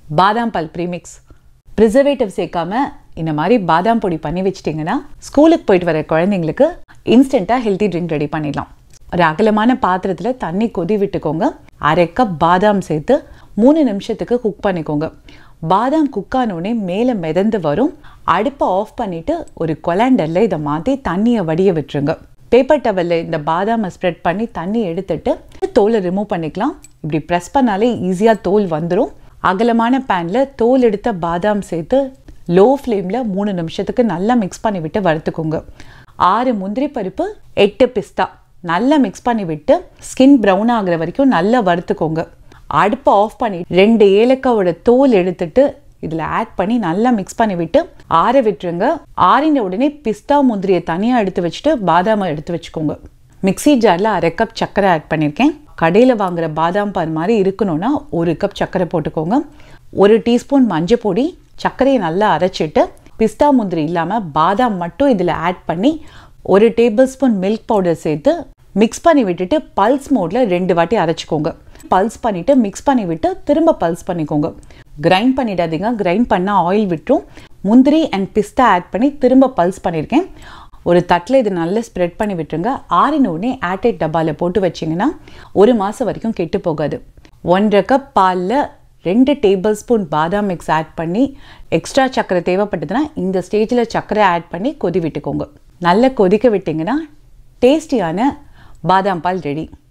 பாதாம் பால் premix preservative சேர்க்காம இந்த மாதிரி பாதாம் பொடி பண்ணி வச்சிட்டிங்கன்னா ஸ்கூலுக்கு போயிட்டு வர குழந்தைங்களுக்கு இன்ஸ்டண்ட்டாக ஹெல்த்தி ட்ரிங்க் ரெடி பண்ணிடலாம் ஒரு அகலமான பாத்திரத்தில் தண்ணி கொதி விட்டுக்கோங்க அரை கப் பாதாம் சேர்த்து மூணு நிமிஷத்துக்கு குக் பண்ணிக்கோங்க பாதாம் குக் ஆனோடனே மேலே மிதந்து வரும் அடுப்பை ஆஃப் பண்ணிவிட்டு ஒரு கொலாண்டரில் இதை மாற்றி தண்ணியை வடிய விட்டுருங்க பேப்பர் டவலில் இந்த பாதாமை ஸ்ப்ரெட் பண்ணி தண்ணி எடுத்துட்டு தோலை ரிமூவ் பண்ணிக்கலாம் இப்படி ப்ரெஸ் பண்ணாலே ஈஸியாக தோல் வந்துடும் அகலமான பேனில் தோல் எடுத்த பாதாம் சேர்த்து லோ ஃப்ளேமில் மூணு நிமிஷத்துக்கு நல்லா மிக்ஸ் பண்ணி விட்டு வறுத்துக்கோங்க ஆறு முந்திரி பருப்பு எட்டு பிஸ்தா நல்லா மிக்ஸ் பண்ணி விட்டு ஸ்கின் ப்ரௌன் ஆகுற வரைக்கும் நல்லா வறுத்துக்கோங்க அடுப்பை ஆஃப் பண்ணி ரெண்டு ஏலக்காவோட தோல் எடுத்துட்டு இதில் ஆட் பண்ணி நல்லா மிக்ஸ் பண்ணி விட்டு ஆற விட்டுருங்க ஆறின உடனே பிஸ்தா முந்திரியை தனியாக எடுத்து வச்சுட்டு பாதாமை எடுத்து வச்சுக்கோங்க மிக்ஸி ஜாரில் அரை கப் சர்க்கரை ஆட் பண்ணியிருக்கேன் கடையில் வாங்குற பாதாம் பால் மாதிரி இருக்கணும்னா ஒரு கப் சர்க்கரை போட்டுக்கோங்க ஒரு டீஸ்பூன் மஞ்சள் பொடி சர்க்கரையை நல்லா அரைச்சிட்டு பிஸ்தா முந்திரி இல்லாமல் பாதாம் மட்டும் இதில் ஆட் பண்ணி ஒரு டேபிள் ஸ்பூன் மில்க் பவுடர் சேர்த்து மிக்ஸ் பண்ணி விட்டுட்டு பல்ஸ் மோடில் ரெண்டு வாட்டி அரைச்சிக்கோங்க பல்ஸ் பண்ணிவிட்டு மிக்ஸ் பண்ணி விட்டு திரும்ப பல்ஸ் பண்ணிக்கோங்க கிரைண்ட் பண்ணிடாதீங்க கிரைண்ட் பண்ணால் ஆயில் விட்டுரும் முந்திரி அண்ட் பிஸ்தா ஆட் பண்ணி திரும்ப பல்ஸ் பண்ணியிருக்கேன் ஒரு தட்டில் இது நல்லா ஸ்ப்ரெட் பண்ணி விட்டுருங்க ஆறின உடனே ஆட்டைட் டப்பாவில் போட்டு வச்சிங்கன்னா ஒரு மாதம் வரைக்கும் கெட்டு போகாது ஒன்றரை கப் பாலில் ரெண்டு டேபிள் ஸ்பூன் பாதாம் மிக்ஸ் ஆட் பண்ணி எக்ஸ்ட்ரா சர்க்கரை தேவைப்பட்டதுன்னா இந்த ஸ்டேஜில் சர்க்கரை ஆட் பண்ணி கொதி விட்டுக்கோங்க நல்லா கொதிக்க விட்டிங்கன்னா டேஸ்டியான பாதாம் பால் ரெடி